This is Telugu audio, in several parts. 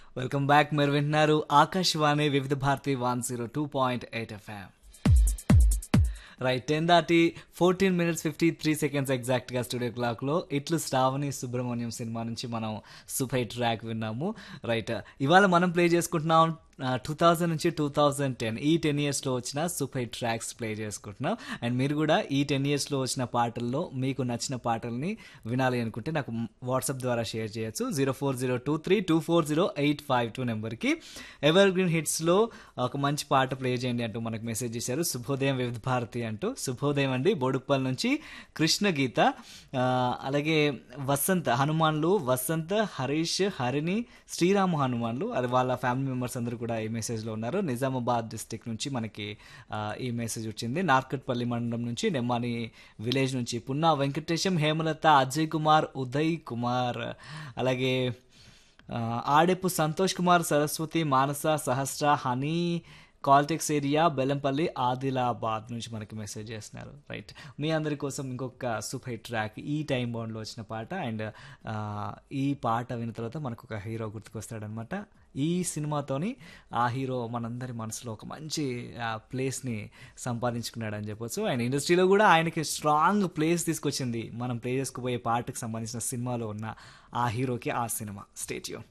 వెల్కమ్ బ్యాక్ మీరు వింటున్నారు Akashvani Vividh Bharati one zero two point eight FM right ten దాటి fourteen minutes fifty three seconds ఎగ్జాక్ట్గా స్టూడియో క్లాక్లో ఇట్లు శ్రావణి సుబ్రహ్మణ్యం సినిమా నుంచి మనం సూపర్ హిట్ ట్రాక్ విన్నాము రైట్ ఇవాళ మనం ప్లే చేసుకుంటున్నాం టూ థౌజండ్ నుంచి టూ థౌజండ్ టెన్ ఈ టెన్ ఇయర్స్లో వచ్చిన సూపర్ హిట్ ట్రాక్స్ ప్లే చేసుకుంటున్నాం అండ్ మీరు కూడా ఈ టెన్ ఇయర్స్లో వచ్చిన పాటల్లో మీకు నచ్చిన పాటల్ని వినాలి అనుకుంటే నాకు వాట్సాప్ ద్వారా షేర్ చేయొచ్చు zero four zero two three two four zero eight five two నెంబర్కి ఎవర్ గ్రీన్ హిట్స్లో ఒక మంచి పాట ప్లే చేయండి అంటూ మనకు మెసేజ్ చేశారు శుభోదయం వివిధ భారతి అంటూ శుభోదయం అండి బోడుప్పల్ నుంచి కృష్ణ గీత ఆ, అలాగే వసంత్ హనుమాన్లు వసంత్ హరీష్ హరిణి శ్రీరామ హనుమాన్లు అది వాళ్ళ ఫ్యామిలీ మెంబర్స్ అందరూ కూడా ఈ మెసేజ్లో ఉన్నారు నిజామాబాద్ డిస్టిక్ నుంచి మనకి ఆ, ఈ మెసేజ్ వచ్చింది నార్కట్పల్లి మండలం నుంచి నెమ్మాని విలేజ్ నుంచి పున్నా వెంకటేశం హేమలత అజయ్ కుమార్ ఉదయ్ కుమార్ అలాగే ఆ, Adepu Santosh Kumar Saraswathi Manasa Sahasra Honey Caltex area Bellampalli Adilabad నుంచి మనకి మెసేజ్ చేస్తున్నారు రైట్ మీ అందరి కోసం ఇంకొక సూపర్ హిట్ ట్రాక్ ఈ టైం బౌండ్లో వచ్చిన పాట అండ్ ఈ పాట విన్న తర్వాత మనకు ఒక హీరో గుర్తుకొస్తాడనమాట ఈ సినిమాతోని ఆ హీరో మనందరి మనసులో ఒక మంచి ప్లేస్ని సంపాదించుకున్నాడని చెప్పొచ్చు అండ్ ఇండస్ట్రీలో కూడా ఆయనకి స్ట్రాంగ్ ప్లేస్ తీసుకొచ్చింది మనం ప్లే చేసుకుపోయే పాటకు సంబంధించిన సినిమాలో ఉన్న ఆ హీరోకి ఆ cinema statue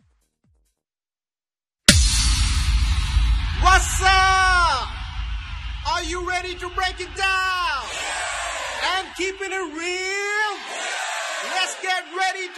What's up? Are you ready to break it down? And keeping it real? Let's get ready to